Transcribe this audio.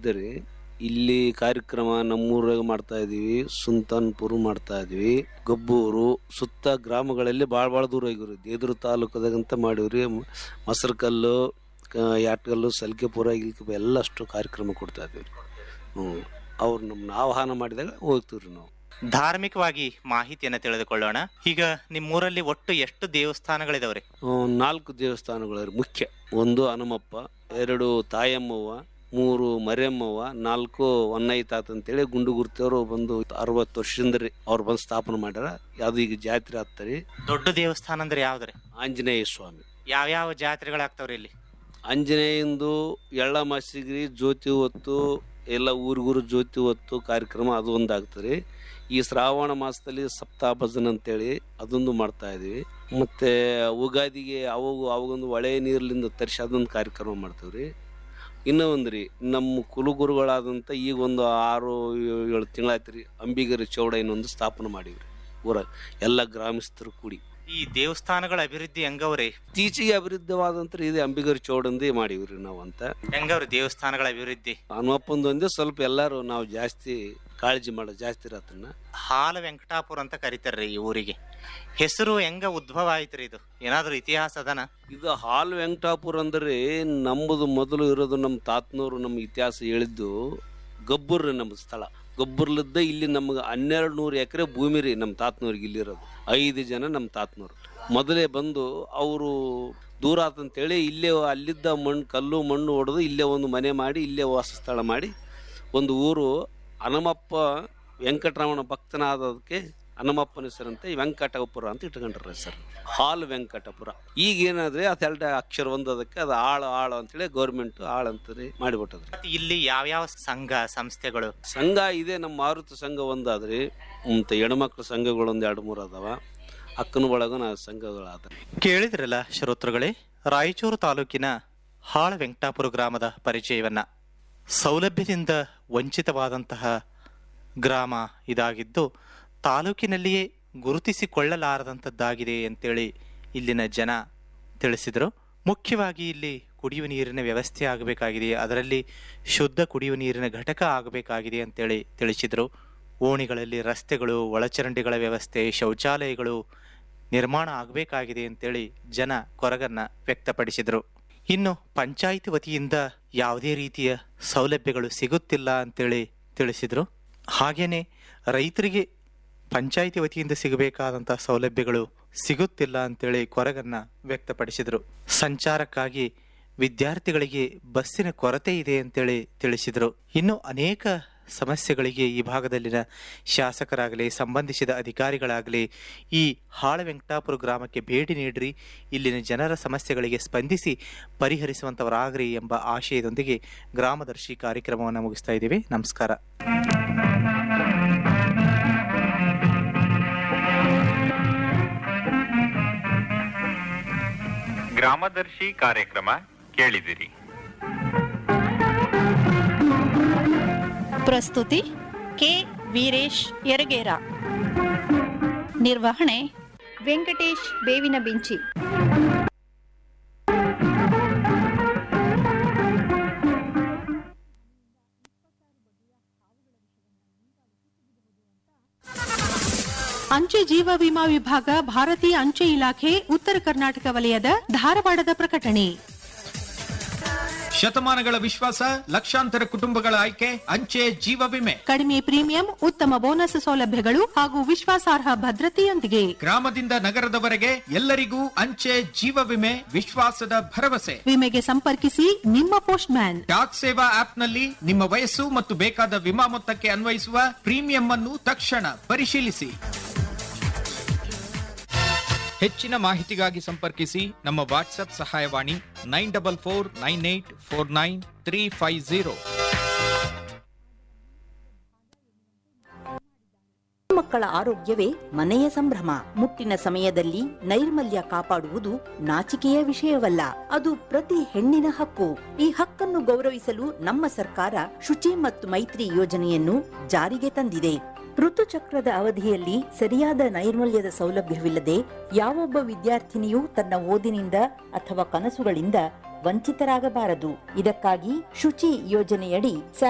ಇದ್ದರೆ ಇಲ್ಲಿ ಕಾರ್ಯಕ್ರಮ ನಮ್ಮೂರಾಗ ಮಾಡ್ತಾ ಇದೀವಿ ಸುಲ್ತಾನ್ಪುರ್ ಮಾಡ್ತಾ ಇದೀವಿ ಗಬ್ಬೂರು ಸುತ್ತ ಗ್ರಾಮಗಳಲ್ಲಿ ಭಾಳ ಭಾಳ ದೂರ ಆಗಿರು ದೇದ್ರ ತಾಲೂಕದಾಗಂತ ಮಾಡೀವ್ರಿ ಮಸರಕಲ್ಲು ಕ- ಯಾಟ್ಕಲ್ಲು ಸಲ್ಕೆಪುರ ಗಿಲ್ಕೆಪುರ ಎಲ್ಲ ಅಷ್ಟು ಕಾರ್ಯಕ್ರಮ ಕೊಡ್ತಾ ಇದೀವಿ ಹ್ಞೂ ಅವ್ರು ನಮ್ಮನ್ನ ಆಹ್ವಾನ ಮಾಡಿದಾಗ ಹೋಗ್ತೀವಿ ರೀ ನಾವು ಧಾರ್ಮಿಕವಾಗಿ ಮಾಹಿತಿಯನ್ನು ತಿಳಿದುಕೊಳ್ಳೋಣ ಈಗ ನಿಮ್ಮೂರಲ್ಲಿ ಒಟ್ಟು ಎಷ್ಟು ದೇವಸ್ಥಾನಗಳಿದಾವ್ರಿ ಹ್ಮ್, ನಾಲ್ಕು ದೇವಸ್ಥಾನಗಳು ಮುಖ್ಯ ಒಂದು ಹನುಮಪ್ಪ ಎರಡು ತಾಯಮ್ಮವ್ವ ಮೂರು ಮರಿಯಮ್ಮವ್ವ ನಾಲ್ಕು ಹೊನ್ನೈತಾತ ಅಂತೇಳಿ ಗುಂಡು ಗುರ್ತಿಯವರು ಬಂದು ಅರವತ್ತು ವರ್ಷದಿಂದ ರೀ ಅವ್ರು ಬಂದು ಸ್ಥಾಪನೆ ಮಾಡ್ಯಾರ ಅದು ಈಗ ಜಾತ್ರೆ ಆಗ್ತಾರೆ ದೊಡ್ಡ ದೇವಸ್ಥಾನ ಅಂದ್ರೆ ಯಾವ್ದ್ರಿ ಆಂಜನೇಯ ಸ್ವಾಮಿ ಯಾವ್ಯಾವ ಜಾತ್ರೆಗಳಾಗ್ತಾವ್ರಿ ಇಲ್ಲಿ ಆಂಜನೇಯಂದು ಎಳ್ಳ ಮಾಸಿಗ್ರಿ ಜ್ಯೋತಿ ಹೊತ್ತು ಎಲ್ಲ ಊರಿಗೂರು ಜ್ಯೋತಿ ಹೊತ್ತು ಕಾರ್ಯಕ್ರಮ ಅದು ಒಂದು ಆಗ್ತದೆ ಈ ಶ್ರಾವಣ ಮಾಸದಲ್ಲಿ ಸಪ್ತಾಹ ಭಜನ್ ಅಂತೇಳಿ ಅದೊಂದು ಮಾಡ್ತಾ ಇದೀವಿ ಮತ್ತೆ ಉಗಾದಿಗೆ ಅವಾಗ ಅವಾಗೊಂದು ಒಳೆ ನೀರ್ಲಿಂದ ತರಿಸಿ ಅದೊಂದು ಕಾರ್ಯಕ್ರಮ ಮಾಡ್ತೀವಿ ರೀ ಇನ್ನೂ ಒಂದು ರೀ ನಮ್ಮ ಕುಲಗುರುಗಳಾದಂಥ ಈಗ ಒಂದು ಆರು ಏಳು ತಿಂಗಳಾಯ್ತು ರೀ ಅಂಬಿಗರಿ ಚೌಡ ಇನ್ನೊಂದು ಸ್ಥಾಪನೆ ಮಾಡೀವಿ ರೀ ಊರಾಗ ಎಲ್ಲ ಗ್ರಾಮಸ್ಥರು ಕೂಡಿ ಈ ದೇವಸ್ಥಾನಗಳ ಅಭಿವೃದ್ಧಿ ಹೆಂಗವ್ರಿ ಇತ್ತೀಚೆಗೆ ಅಭಿವೃದ್ಧವಾದಂತ ಇದೆ ಅಂಬಿಗರಿ ಚೌಡಂದೇ ಮಾಡೀವಿ ರೀ ನಾವು ಅಂತ ಹೆಂಗವ್ರಿ ದೇವಸ್ಥಾನಗಳ ಅಭಿವೃದ್ಧಿ ಹನುಮಪ್ಪಂದು ಒಂದೇ ಸ್ವಲ್ಪ ಎಲ್ಲರೂ ನಾವು ಜಾಸ್ತಿ ಕಾಳಜಿ ಮಾಡೋ ಜಾಸ್ತಿ ಇರತ್ತನ್ನ ಹಾಲ ವೆಂಕಟಾಪುರ ಅಂತ ಕರಿತಾರ್ರಿ ಈ ಊರಿಗೆ ಹೆಸರು ಹೆಂಗ ಉದ್ಭವ ಆಯ್ತ್ರಿ ಇದು ಏನಾದ್ರು ಇತಿಹಾಸ ಅದನ ಇದು ಹಾಲ್ ವೆಂಕಟಾಪುರ ಅಂದ್ರೆ ನಮ್ಮದು ಮೊದಲು ಇರೋದು ನಮ್ಮ ತಾತನವರು ನಮ್ಮ ಇತಿಹಾಸ ಹೇಳಿದ್ದು ಗಬ್ಬರ್ ರೀ ನಮ್ಮ ಸ್ಥಳ ಗಬ್ಬರ್ಲಿದ್ದ ಇಲ್ಲಿ ನಮ್ಗೆ ಹನ್ನೆರಡು ನೂರು ಎಕರೆ ಭೂಮಿ ರೀ ನಮ್ಮ ತಾತನವ್ರಿಗೆ ಇಲ್ಲಿರೋದು ಐದು ಜನ ನಮ್ಮ ತಾತನವ್ರು ಮೊದಲೇ ಬಂದು ಅವರು ದೂರ ಆತಂತೇಳಿ ಇಲ್ಲೇ ಅಲ್ಲಿದ್ದ ಮಣ್ಣು ಕಲ್ಲು ಮಣ್ಣು ಹೊಡೆದು ಇಲ್ಲೇ ಒಂದು ಮನೆ ಮಾಡಿ ಇಲ್ಲೇ ವಾಸಸ್ಥಳ ಮಾಡಿ ಒಂದು ಊರು ಹನುಮಪ್ಪ ವೆಂಕಟರಮಣ ಭಕ್ತನಾದದಕ್ಕೆ ಹನುಮಪ್ಪನ ಹೆಸರಂತೆ ವೆಂಕಟಪುರ ಅಂತ ಇಟ್ಕೊಂಡ್ರ ಹೆಸರು ಹಾಲ್ ವೆಂಕಟಪುರ ಈಗ ಏನಾದ್ರೆ ಅದೆರಡು ಅಕ್ಷರ ಒಂದದಕ್ಕೆ ಅದು ಆಳು ಆಳು ಅಂತೇಳಿ ಗೌರ್ಮೆಂಟ್ ಆಳು ಅಂತೇಳಿ ಮಾಡಿಬಿಟ್ಟದ್ರಿ ಮತ್ತೆ ಇಲ್ಲಿ ಯಾವ್ಯಾವ ಸಂಘ ಸಂಸ್ಥೆಗಳು ಸಂಘ ಇದೆ ನಮ್ಮ ಮಾರುತಿ ಸಂಘ ಒಂದಾದ್ರಿ ಮತ್ತೆ ಹೆಣ್ಮಕ್ಳ ಸಂಘಗಳು ಒಂದ್ ಎರಡು ಮೂರು ಅದಾವ ಅಕ್ಕನ ಒಳಗನ ಸಂಘಗಳಾದ ಕೇಳಿದ್ರಲ್ಲ ಶ್ರೋತೃಗಳೇ ರಾಯಚೂರು ತಾಲೂಕಿನ ಹಾಳ ವೆಂಕಟಾಪುರ ಗ್ರಾಮದ ಪರಿಚಯವನ್ನ ಸೌಲಭ್ಯದಿಂದ ವಂಚಿತವಾದಂತಹ ಗ್ರಾಮ ಇದಾಗಿದ್ದು ತಾಲೂಕಿನಲ್ಲಿಯೇ ಗುರುತಿಸಿಕೊಳ್ಳಲಾರದಂಥದ್ದಾಗಿದೆ ಅಂತೇಳಿ ಇಲ್ಲಿನ ಜನ ತಿಳಿಸಿದರು ಮುಖ್ಯವಾಗಿ ಇಲ್ಲಿ ಕುಡಿಯುವ ನೀರಿನ ವ್ಯವಸ್ಥೆ ಆಗಬೇಕಾಗಿದೆ ಅದರಲ್ಲಿ ಶುದ್ಧ ಕುಡಿಯುವ ನೀರಿನ ಘಟಕ ಆಗಬೇಕಾಗಿದೆ ಅಂತೇಳಿ ತಿಳಿಸಿದರು ಓಣಿಗಳಲ್ಲಿ ರಸ್ತೆಗಳು ಒಳಚರಂಡಿಗಳ ವ್ಯವಸ್ಥೆ ಶೌಚಾಲಯಗಳು ನಿರ್ಮಾಣ ಆಗಬೇಕಾಗಿದೆ ಅಂತೇಳಿ ಜನ ಕೊರಗನ್ನ ವ್ಯಕ್ತಪಡಿಸಿದರು ಇನ್ನು ಪಂಚಾಯಿತಿ ವತಿಯಿಂದ ಯಾವುದೇ ರೀತಿಯ ಸೌಲಭ್ಯಗಳು ಸಿಗುತ್ತಿಲ್ಲ ಅಂತೇಳಿ ತಿಳಿಸಿದರು ಹಾಗೇನೆ ರೈತರಿಗೆ ಪಂಚಾಯಿತಿ ವತಿಯಿಂದ ಸಿಗಬೇಕಾದಂಥ ಸೌಲಭ್ಯಗಳು ಸಿಗುತ್ತಿಲ್ಲ ಅಂತೇಳಿ ಕೊರಗನ್ನ ವ್ಯಕ್ತಪಡಿಸಿದರು ಸಂಚಾರಕ್ಕಾಗಿ ವಿದ್ಯಾರ್ಥಿಗಳಿಗೆ ಬಸ್ಸಿನ ಕೊರತೆ ಇದೆ ಅಂತೇಳಿ ತಿಳಿಸಿದರು ಇನ್ನು ಅನೇಕ ಸಮಸ್ಯೆಗಳಿಗೆ ಈ ಭಾಗದಲ್ಲಿನ ಶಾಸಕರಾಗಲಿ ಸಂಬಂಧಿಸಿದ ಅಧಿಕಾರಿಗಳಾಗಲಿ ಈ ಹಾಳ ವೆಂಕಟಾಪುರ ಗ್ರಾಮಕ್ಕೆ ಭೇಟಿ ನೀಡ್ರಿ ಇಲ್ಲಿನ ಜನರ ಸಮಸ್ಯೆಗಳಿಗೆ ಸ್ಪಂದಿಸಿ ಪರಿಹರಿಸುವಂತವರಾಗ್ರಿ ಎಂಬ ಆಶಯದೊಂದಿಗೆ ಗ್ರಾಮದರ್ಶಿ ಕಾರ್ಯಕ್ರಮವನ್ನು ಮುಗಿಸ್ತಾ ಇದ್ದೀವಿ ನಮಸ್ಕಾರ ಗ್ರಾಮದರ್ಶಿ ಕಾರ್ಯಕ್ರಮ ಕೇಳಿದಿರಿ ಪ್ರಸ್ತುತಿ ಕೆ ವೀರೇಶ್ ಯರಗೇರ ನಿರ್ವಹಣೆ ವೆಂಕಟೇಶ್ ಬೇವಿನ ಬಿಂಚಿ ಅಂಚೆ ಜೀವ ವಿಮಾ ವಿಭಾಗ ಭಾರತೀಯ ಅಂಚೆ ಇಲಾಖೆ ಉತ್ತರ ಕರ್ನಾಟಕ ವಲಯದ ಧಾರವಾಡದ ಪ್ರಕಟಣೆ ಶತಮಾನಗಳ ವಿಶ್ವಾಸ ಲಕ್ಷಾಂತರ ಕುಟುಂಬಗಳ ಆಯ್ಕೆ ಅಂಚೆ ಜೀವ ವಿಮೆ ಕಡಿಮೆ ಪ್ರೀಮಿಯಂ ಉತ್ತಮ ಬೋನಸ್ ಸೌಲಭ್ಯಗಳು ಹಾಗೂ ವಿಶ್ವಾಸಾರ್ಹ ಭದ್ರತೆಯೊಂದಿಗೆ ಗ್ರಾಮದಿಂದ ನಗರದವರೆಗೆ ಎಲ್ಲರಿಗೂ ಅಂಚೆ ಜೀವ ವಿಮೆ ವಿಶ್ವಾಸದ ಭರವಸೆ ವಿಮೆಗೆ ಸಂಪರ್ಕಿಸಿ ನಿಮ್ಮ ಪೋಸ್ಟ್ ಮ್ಯಾನ್ ಡಾಕ್ ಸೇವಾ ಆಪ್ನಲ್ಲಿ ನಿಮ್ಮ ವಯಸ್ಸು ಮತ್ತು ಬೇಕಾದ ವಿಮಾ ಮೊತ್ತಕ್ಕೆ ಅನ್ವಯಿಸುವ ಪ್ರೀಮಿಯಂ ಅನ್ನು ತಕ್ಷಣ ಪರಿಶೀಲಿಸಿ ಹೆಚ್ಚಿನ ಮಾಹಿತಿಗಾಗಿ ಸಂಪರ್ಕಿಸಿ ನಮ್ಮ ವಾಟ್ಸ್ಆಪ್ ಸಹಾಯವಾಣಿ nine double four nine eight four nine three five zero ಮಕ್ಕಳ ಆರೋಗ್ಯವೇ ಮನೆಯ ಸಂಭ್ರಮ ಮುಟ್ಟಿನ ಸಮಯದಲ್ಲಿ ನೈರ್ಮಲ್ಯ ಕಾಪಾಡುವುದು ನಾಚಿಕೆಯ ವಿಷಯವಲ್ಲ ಅದು ಪ್ರತಿ ಹೆಣ್ಣಿನ ಹಕ್ಕು ಈ ಹಕ್ಕನ್ನು ಗೌರವಿಸಲು ನಮ್ಮ ಸರ್ಕಾರ ಶುಚಿ ಮತ್ತು ಮೈತ್ರಿ ಯೋಜನೆಯನ್ನು ಜಾರಿಗೆ ತಂದಿದೆ ಋತುಚಕ್ರದ ಅವಧಿಯಲ್ಲಿ ಸರಿಯಾದ ನೈರ್ಮಲ್ಯದ ಸೌಲಭ್ಯವಿಲ್ಲದೆ ಯಾವೊಬ್ಬ ವಿದ್ಯಾರ್ಥಿನಿಯೂ ತನ್ನ ಓದಿನಿಂದ ಅಥವಾ ಕನಸುಗಳಿಂದ ವಂಚಿತರಾಗಬಾರದು ಇದಕ್ಕಾಗಿ ಶುಚಿ ಯೋಜನೆಯಡಿ